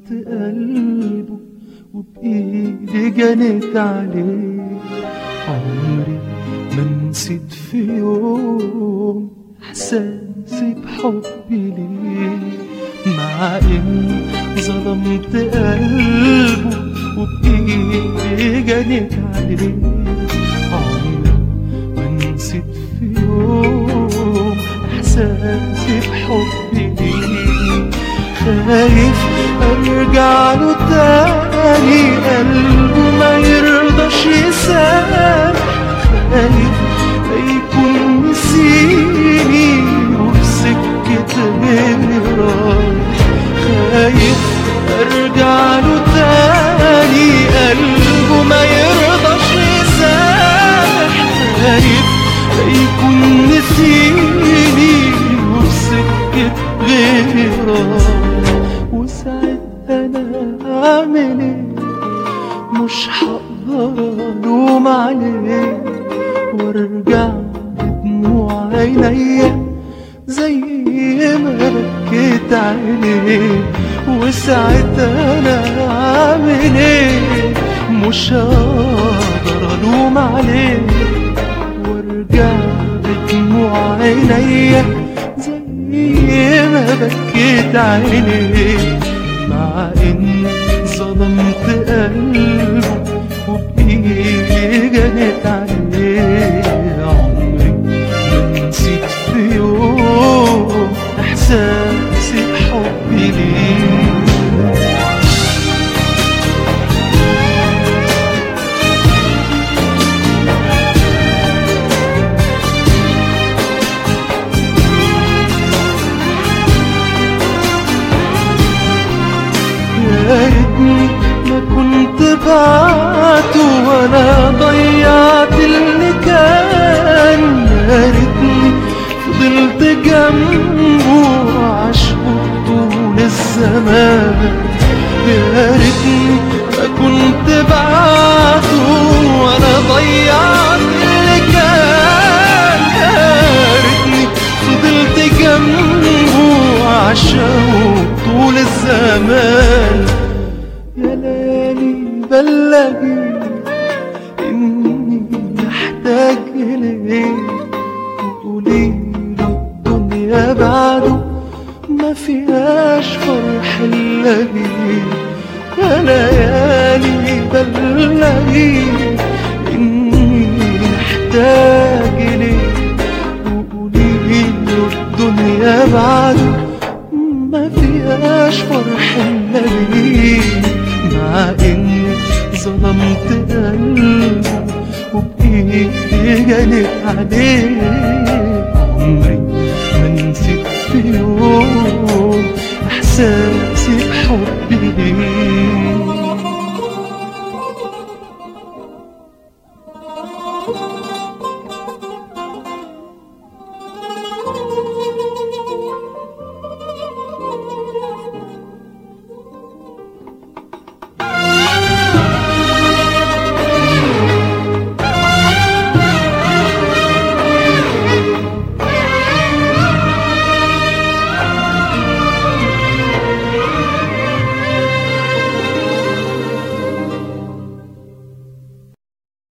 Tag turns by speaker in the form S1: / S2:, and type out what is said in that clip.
S1: ظلمت قلبه وبإيدي جنت عليه عمري ما نسيت في يوم إحساسي بحبي ليه مع إني ظلمت قلبه وبإيدي جنت عليه عمري ما نسيت في يوم إحساسي بحبي ليه خايف ارجع له تاني قلبه ما يرضاش يسامح خايف يكون نسيني وفي سكة غيري رايح خايف ارجع له تاني قلبه ما يرضاش يسامح خايف يكون نسيني وفي سكة غيري رايح وساعتها انا اعمل ايه مش هقدر الوم عليه وارجع بدموع عينيا زي ما بكيت عليه وساعتها انا اعمل ايه مش هقدر الوم عليه وارجع بدموع عينيا زي ما بكيت عينيه مع اني ظلمت قلبه وبإيدي جنت عليه عمري ما نسيت في يوم إحساسي بحبي ليه يا ريتني ما كنت بعته وانا ضيعت اللي كان يا ريتني فضلت جنبه عشقه طول الزمان يا ريتني ما كنت بعته وانا ضيعت اللي كان يا ريتني فضلت جنبه عشقه طول الزمان يا ليالي بلغي إني محتاج إليه وقولي له الدنيا بعده ما فيهاش فرح إلا بيه يا ليالي بلغي إني محتاج إليه وقولي له الدنيا بعده ما فيهاش فرح إلا بيه مع إني ظلمت قلبه وبإيدي جنت عليه عمري ما نسيت في يوم إحساسي بحبي ليه